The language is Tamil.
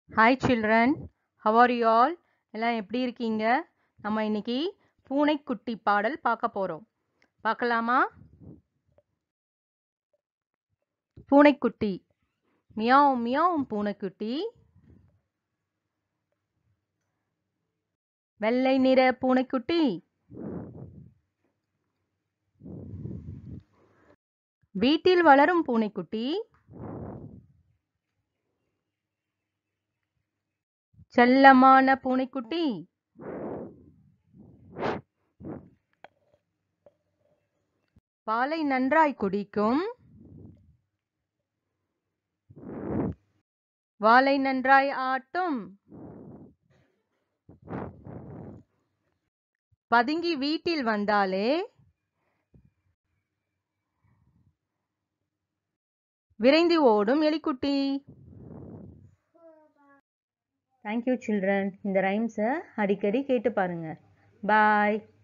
hi children how are you all எல்லாம் எப்படி இருக்கீங்க நம்ம இன்னைக்கு பூனைக்குட்டி பாடல் பார்க்க போகிறோம் பார்க்கலாமா பூனைக்குட்டி மியாவ் மியாவ் பூனைக்குட்டி வெள்ளை நிற பூனைக்குட்டி வீட்டில் வளரும் பூனைக்குட்டி செல்லமான பூனைக்குட்டி பாலை நன்றாய் குடிக்கும் வாலை நன்றாய் ஆட்டும் பதுங்கி வீட்டில் வந்தாலே விரைந்து ஓடும் எலிக்குட்டி தேங்க்யூ சில்ட்ரன் இந்த ரைம்ஸை அடிக்கடி கேட்டு பாருங்க பாய்